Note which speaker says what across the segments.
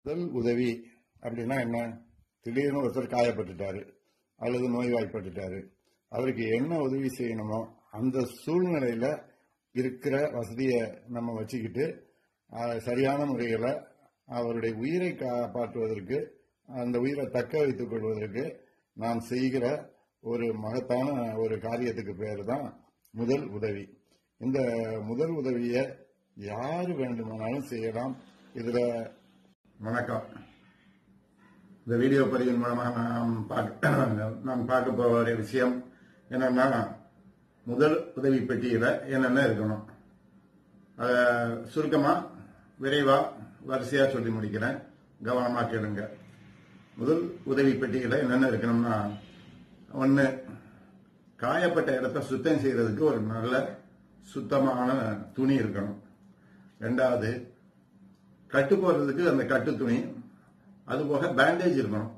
Speaker 1: முதல் உதவி அப்படின்னா என்ன திடீர்னு ஒருத்தர் காயப்பட்டுட்டாரு அல்லது நோய்வாய்ப்பட்டுட்டாரு அவருக்கு என்ன உதவி செய்யணுமோ அந்த சூழ்நிலையில இருக்கிற வசதியை நம்ம வச்சுக்கிட்டு அஹ், சரியான முறையில் அவருடைய உயிரை காப்பாற்றுவதற்கு அந்த உயிரை தக்க வைத்துக் கொள்வதற்கு நாம் செய்கிற ஒரு மகத்தான ஒரு காரியத்துக்கு பேர் தான் முதல் உதவி இந்த முதல் உதவியை யார் வேண்டுமானாலும் செய்யலாம் இதுல வணக்கம் இந்த வீடியோ பதிவின் மூலமாக நாம் பார்க்க நாம் பார்க்க போகிற விஷயம் என்னன்னா முதல் உதவி பெட்டியில என்னென்ன இருக்கணும் அத சுருக்கமா விரைவா வரிசையா சொல்லி முடிக்கிறேன் கவனமா கேளுங்க முதல் உதவி பெட்டியில என்னென்ன இருக்கணும்னா ஒன்று காயப்பட்ட இடத்த சுத்தம் செய்யறதுக்கு ஒரு நல்ல சுத்தமான துணி இருக்கணும் ரெண்டாவது கட்டு போடுறதுக்கு அந்த கட்டு துணி அது போக பேண்டேஜ் இருக்கணும்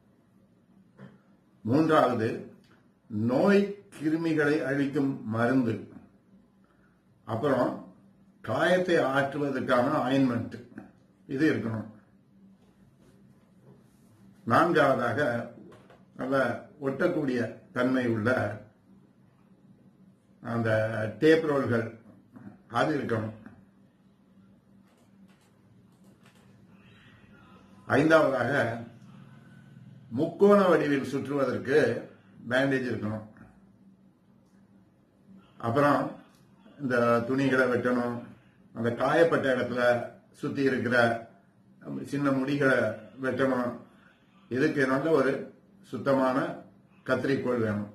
Speaker 1: மூன்றாவது நோய் கிருமிகளை அழிக்கும் மருந்து அப்புறம் காயத்தை ஆற்றுவதற்கான ஆயின்மெண்ட் இது இருக்கணும் நான்காவதாக நல்ல ஒட்டக்கூடிய தன்மை உள்ள அந்த டேப் ரோல்கள் அது இருக்கணும் ஐந்தாவதாக முக்கோண வடிவில் சுற்றுவதற்கு பேண்டேஜ் இருக்கணும் அப்புறம் இந்த துணிகளை வெட்டணும் அந்த காயப்பட்ட இடத்துல சுத்தி இருக்கிற சின்ன முடிகளை வெட்டணும் இதுக்கு நல்ல ஒரு சுத்தமான கத்திரிக்கோள் வேணும்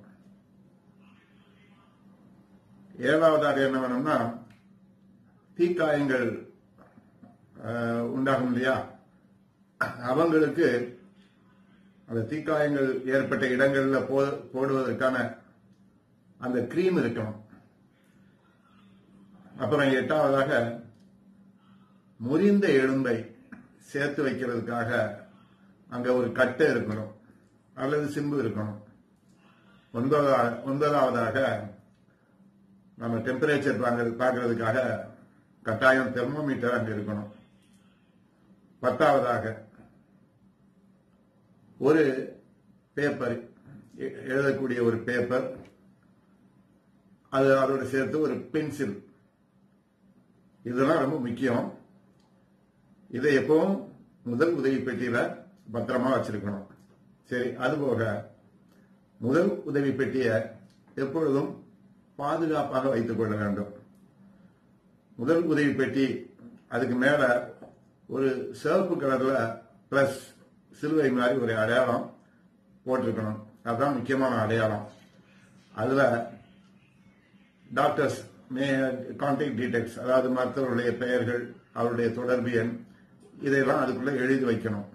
Speaker 1: ஏழாவதாக என்ன வேணும்னா தீக்காயங்கள் அஹ், உண்டாகும் இல்லையா அவங்களுக்கு அந்த தீக்காயங்கள் ஏற்பட்ட இடங்கள்ல போ- போடுவதற்கான அந்த கிரீம் இருக்கணும் அப்புறம் எட்டாவதாக முறிந்த எலும்பை சேர்த்து வைக்கிறதுக்காக அங்க ஒரு கட்டை இருக்கணும் அல்லது சிம்பு இருக்கணும் ஒன்பதா- ஒன்பதாவதாக நம்ம டெம்பரேச்சர் பார்க்கறதுக்காக கட்டாயம் தெர்மோமீட்டர் அங்க இருக்கணும் பத்தாவதாக ஒரு பேப்பர் எ- எழுதக்கூடிய ஒரு பேப்பர் அது அதோட சேர்த்து ஒரு பென்சில் இதெல்லாம் ரொம்ப முக்கியம் இதை எப்பவும் முதல் உதவி பெட்டியில பத்திரமா வச்சிருக்கணும் சரி அதுபோக முதல் உதவி பெட்டியை எப்பொழுதும் பாதுகாப்பாக வைத்துக் கொள்ள வேண்டும் முதல் உதவி பெட்டி அதுக்கு மேல ஒரு சிவப்பு கலர்ல பிளஸ் சிலுவை மாதிரி ஒரு அடையாளம் போட்டிருக்கணும் அதுதான் முக்கியமான அடையாளம் அதுல டாக்டர்ஸ் மே கான்டாக்ட் டீடைல்ஸ் அதாவது மருத்துவருடைய பெயர்கள் அவருடைய தொடர்பு எண் இதையெல்லாம் அதுக்குள்ள எழுதி வைக்கணும்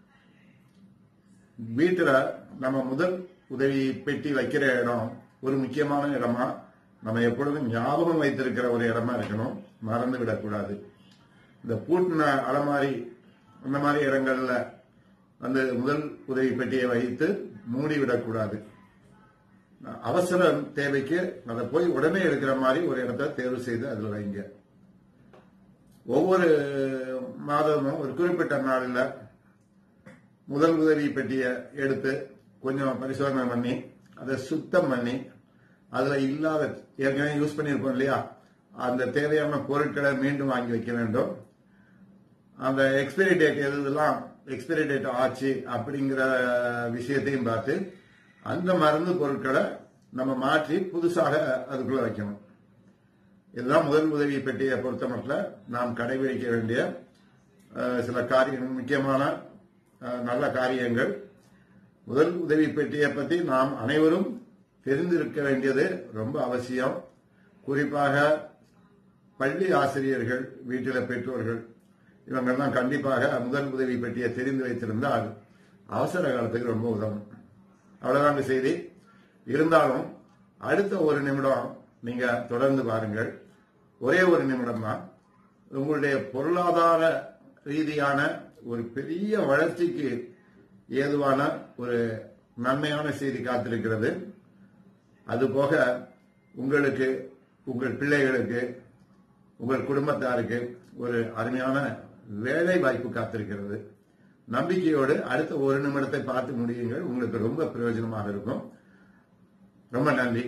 Speaker 1: வீட்டுல நம்ம முதல் உதவி பெட்டி வைக்கிற இடம் ஒரு முக்கியமான இடமா நம்ம எப்பொழுதும் ஞாபகம் வைத்திருக்கிற ஒரு இடமா இருக்கணும் மறந்து விடக்கூடாது இந்த பூட்டின அலமாரி அந்த மாதிரி இடங்கள்ல வந்து முதல் உதவி பெட்டியை வைத்து மூடி விடக்கூடாது அவசர தேவைக்கு அதை போய் உடனே எடுக்கிற மாதிரி ஒரு இடத்த தேர்வு செய்து அதில் வைங்க ஒவ்வொரு மாதமும் ஒரு குறிப்பிட்ட நாளில் முதல் உதவி பெட்டியை எடுத்து கொஞ்சம் பரிசோதனை பண்ணி அதை சுத்தம் பண்ணி அதுல இல்லாத ஏற்கனவே யூஸ் பண்ணியிருப்போம் இல்லையா அந்த தேவையான பொருட்களை மீண்டும் வாங்கி வைக்க வேண்டும் அந்த எக்ஸ்பைரி டேட் எது இதெல்லாம் எக்ஸ்பைரி டேட் ஆச்சு அப்படிங்கிற விஷயத்தையும் பார்த்து அந்த மருந்து பொருட்களை நம்ம மாற்றி புதுசாக அதுக்குள்ள வைக்கணும் இதுதான் முதல் உதவி பெட்டியை பொறுத்த மட்டும் நாம் கடைபிடிக்க வேண்டிய அஹ், சில காரியங்கள் முக்கியமான அஹ், நல்ல காரியங்கள் முதல் உதவி பெட்டியை பற்றி நாம் அனைவரும் தெரிந்திருக்க வேண்டியது ரொம்ப அவசியம் குறிப்பாக பள்ளி ஆசிரியர்கள் வீட்டில பெற்றோர்கள் இவங்கெல்லாம் கண்டிப்பாக முதல் உதவி பெட்டியை தெரிந்து வைத்திருந்தால் அவசர காலத்துக்கு ரொம்ப உதவும் அவ்வளவுதாங்க செய்தி இருந்தாலும் அடுத்த ஒரு நிமிடம் நீங்க தொடர்ந்து பாருங்கள் ஒரே ஒரு நிமிடம் தான் உங்களுடைய பொருளாதார ரீதியான ஒரு பெரிய வளர்ச்சிக்கு ஏதுவான ஒரு நன்மையான செய்தி காத்திருக்கிறது அதுபோக உங்களுக்கு உங்கள் பிள்ளைகளுக்கு உங்கள் குடும்பத்தாருக்கு ஒரு அருமையான வேலை வாய்ப்பு காத்திருக்கிறது நம்பிக்கையோடு அடுத்த ஒரு நிமிடத்தை பார்த்து முடியுங்கள் உங்களுக்கு ரொம்ப பிரயோஜனமாக இருக்கும் ரொம்ப நன்றி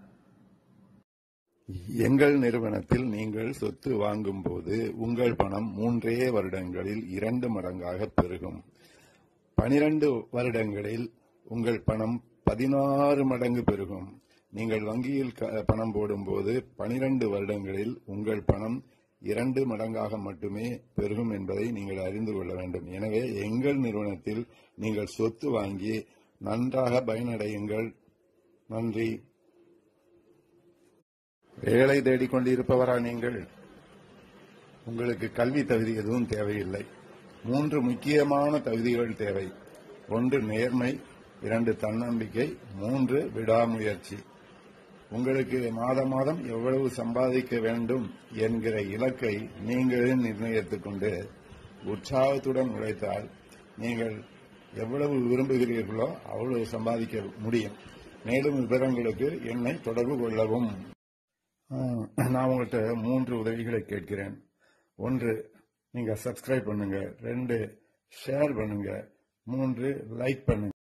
Speaker 2: எங்கள் நிறுவனத்தில் நீங்கள் சொத்து வாங்கும் போது உங்கள் பணம் மூன்றே வருடங்களில் இரண்டு மடங்காக பெருகும் பனிரெண்டு வருடங்களில் உங்கள் பணம் பதினாறு மடங்கு பெருகும் நீங்கள் வங்கியில் க- பணம் போடும்போது பனிரெண்டு வருடங்களில் உங்கள் பணம் இரண்டு மடங்காக மட்டுமே பெருகும் என்பதை நீங்கள் அறிந்து கொள்ள வேண்டும் எனவே எங்கள் நிறுவனத்தில் நீங்கள் சொத்து வாங்கி நன்றாக பயனடையுங்கள் நன்றி வேலை தேடிக்கொண்டிருப்பவரா நீங்கள் உங்களுக்கு கல்வி தகுதி எதுவும் தேவையில்லை மூன்று முக்கியமான தகுதிகள் தேவை ஒன்று நேர்மை இரண்டு தன்னம்பிக்கை மூன்று விடாமுயற்சி உங்களுக்கு மாதம் மாதம் எவ்வளவு சம்பாதிக்க வேண்டும் என்கிற இலக்கை நீங்களே நிர்ணயித்துக் கொண்டு உற்சாகத்துடன் உழைத்தால் நீங்கள் எவ்வளவு விரும்புகிறீர்களோ அவ்வளவு சம்பாதிக்க முடியும் மேலும் விவரங்களுக்கு என்னை தொடர்பு கொள்ளவும் ஆஹ், நான் உங்கள்கிட்ட மூன்று உதவிகளை கேட்கிறேன் ஒன்று நீங்க சப்ஸ்கிரைப் பண்ணுங்க ரெண்டு ஷேர் பண்ணுங்க மூன்று லைக் பண்ணுங்க